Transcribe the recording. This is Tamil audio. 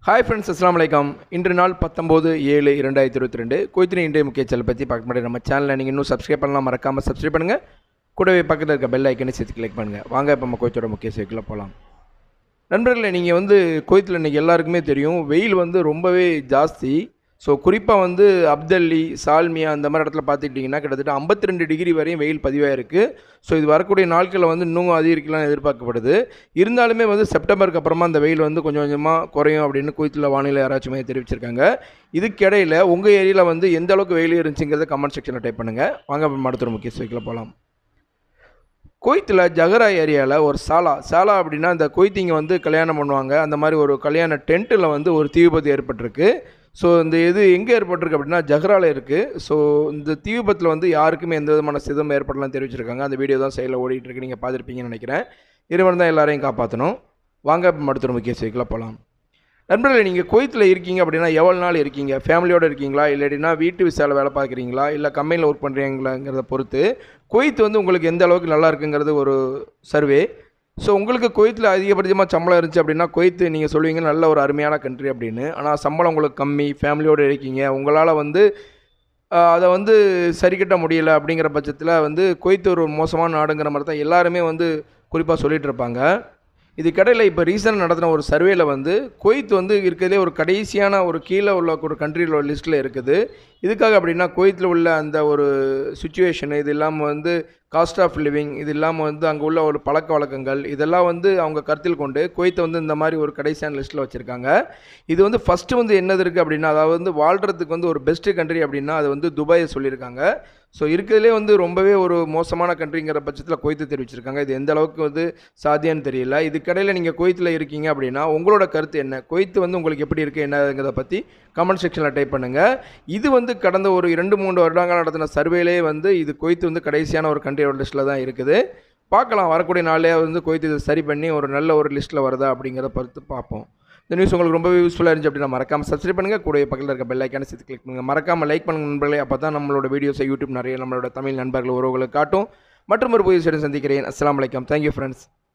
ஹாய் ஃப்ரெண்ட்ஸ் அஸ்லாம் வலைக்கம் இன்று நாள் பத்தொம்போது ஏழு இரண்டாயிரத்தி இருபத்தி ரெண்டு கோயத்தின் இன்றைய முக்கிய செல் பற்றி பார்க்க மாட்டேன் நம்ம சேனலில் நீங்கள் இன்னும் சப்ஸ்கிரைப் பண்ணலாம் மறக்காமல் சப்ஸ்கிரைப் பண்ணுங்கள் கூடவே பக்கத்தில் இருக்க பெல் ஐக்கனை சேர்த்து கிளிக் பண்ணுங்கள் வாங்க இப்போ நம்ம கோயத்தோட முக்கிய செய்திக்குள்ள போகலாம் நண்பர்களே நீங்கள் வந்து கோயத்தில் இன்றைக்கி எல்லாருக்குமே தெரியும் வெயில் வந்து ரொம்பவே ஜாஸ்தி ஸோ குறிப்பாக வந்து அப்தல்லி சால்மியா அந்த மாதிரி இடத்துல பார்த்துக்கிட்டிங்கன்னா கிட்டத்தட்ட ஐம்பத்தி ரெண்டு டிகிரி வரையும் வெயில் பதிவாயிருக்கு ஸோ இது வரக்கூடிய நாட்களில் வந்து இன்னும் அதிகரிக்கலாம் எதிர்பார்க்கப்படுது இருந்தாலுமே வந்து செப்டம்பருக்கு அப்புறமா அந்த வெயில் வந்து கொஞ்சம் கொஞ்சமாக குறையும் அப்படின்னு குவைத்தில் வானிலை ஆராய்ச்சி மையம் தெரிவிச்சிருக்காங்க இதுக்கிடையில் உங்கள் ஏரியாவில் வந்து எந்த அளவுக்கு வெயில் இருந்துச்சுங்கிறத கமெண்ட் செக்ஷனில் டைப் பண்ணுங்கள் வாங்க இப்போ மருத்துவ முக்கிய செய்திக்குள்ள போகலாம் குவைத்தில் ஜஹரா ஏரியாவில் ஒரு சாலா சாலா அப்படின்னா இந்த குவைத்திங்க வந்து கல்யாணம் பண்ணுவாங்க அந்த மாதிரி ஒரு கல்யாண டென்ட்டில் வந்து ஒரு தீ விபத்து ஏற்பட்டிருக்கு ஸோ இந்த இது எங்கே ஏற்பட்டிருக்கு அப்படின்னா ஜஹராவில் இருக்குது ஸோ இந்த தீ விபத்தில் வந்து யாருக்குமே எந்த விதமான சிதம் ஏற்படலாம் தெரிவிச்சிருக்காங்க அந்த வீடியோ தான் சைடில் ஓடிட்டு இருக்கு நீங்கள் பார்த்துருப்பீங்கன்னு நினைக்கிறேன் இறைவன் தான் எல்லாரையும் காப்பாற்றணும் வாங்க இப்போ மருத்துவ முக்கிய செய்திக்குள்ள போகலாம் நண்பர்களே நீங்கள் குவைத்தில் இருக்கீங்க அப்படின்னா எவ்வளோ நாள் இருக்கீங்க ஃபேமிலியோடு இருக்கீங்களா இல்லாட்டினா வீட்டு விசாவில் வேலை பார்க்குறீங்களா இல்லை கம்பெனியில் ஒர்க் பண்ணுறீங்களாங்கிறத பொறுத்து குவைத் வந்து உங்களுக்கு எந்த அளவுக்கு நல்லா இருக்குங்கிறது ஒரு சர்வே ஸோ உங்களுக்கு குவைத்தில் அதிகபட்சமாக சம்பளம் இருந்துச்சு அப்படின்னா குவைத்து நீங்கள் சொல்லுவீங்க நல்ல ஒரு அருமையான கண்ட்ரி அப்படின்னு ஆனால் சம்பளம் உங்களுக்கு கம்மி ஃபேமிலியோடு இருக்கீங்க உங்களால் வந்து ஆஹ், அதை வந்து சரி கட்ட முடியல அப்படிங்கிற பட்சத்தில் வந்து குவைத்து ஒரு மோசமான நாடுங்கிற மாதிரி தான் எல்லாருமே வந்து குறிப்பாக சொல்லிட்டு இருப்பாங்க இதுக்கடையில் இப்போ ரீசெண்ட் நடத்தின ஒரு சர்வேல வந்து குவைத் வந்து இருக்கிறதுலே ஒரு கடைசியான ஒரு கீழே உள்ள ஒரு கண்ட்ரியில் ஒரு லிஸ்ட்டில் இருக்குது இதுக்காக அப்படின்னா குவைத்தில் உள்ள அந்த ஒரு சுச்சுவேஷன் இது இல்லாமல் வந்து காஸ்ட் ஆஃப் லிவிங் இது இல்லாமல் வந்து அங்கே உள்ள ஒரு பழக்க வழக்கங்கள் இதெல்லாம் வந்து அவங்க கருத்தில் கொண்டு குவைத்தை வந்து இந்த மாதிரி ஒரு கடைசியான லிஸ்ட்டில் வச்சுருக்காங்க இது வந்து ஃபஸ்ட்டு வந்து என்னது இருக்குது அப்படின்னா அதாவது வந்து வாழ்கிறதுக்கு வந்து ஒரு பெஸ்ட்டு கண்ட்ரி அப்படின்னா அது வந்து துபாயை சொல்லியிருக்காங்க ஸோ இருக்கிறதுலே வந்து ரொம்பவே ஒரு மோசமான கண்ட்ரிங்கிற பட்சத்தில் குவைத்து தெரிவிச்சிருக்காங்க இது எந்த அளவுக்கு வந்து சாத்தியம்னு தெரியல இதுக்கடையில் நீங்கள் குவைத்தில் இருக்கீங்க அப்படின்னா உங்களோட கருத்து என்ன குவைத்து வந்து உங்களுக்கு எப்படி இருக்குது என்னங்கிறத பற்றி கமெண்ட் செக்ஷனில் டைப் பண்ணுங்கள் இது வந்து கடந்த ஒரு இரண்டு மூன்று வருடங்கள் நடத்தின சர்வேலே வந்து இது குவைத்து வந்து கடைசியான ஒரு கண்ட்ரியோட லிஸ்ட்டில் தான் இருக்குது பார்க்கலாம் வரக்கூடிய நாளே வந்து குவைத்து இதை சரி பண்ணி ஒரு நல்ல ஒரு லிஸ்ட்டில் வருதா அப்படிங்கிறத பொறுத்து பார்ப்போம் இந்த நியூஸ் உங்களுக்கு ரொம்பவே யூஸ்ஃபுல்லாக இருந்துச்சு அப்படின்னா மறக்காம சப்ஸ்கிரைப் பண்ணுங்கள் கூட பக்கத்தில் இருக்க பெல் ஐக்கான சேர்த்து கிளிக் பண்ணுங்கள் மறக்காம லைக் பண்ணுங்க நண்பர்களே அப்போ தான் நம்மளோட வீடியோஸை யூடியூப் நிறைய நம்மளோட தமிழ் நண்பர்கள் உறவுகளை காட்டும் மற்றும் ஒரு புதிய சந்திக்கிறேன் அஸ்ஸலாமு அலைக்கம் தேங்க்யூ ஃப்ரெண்ட்ஸ்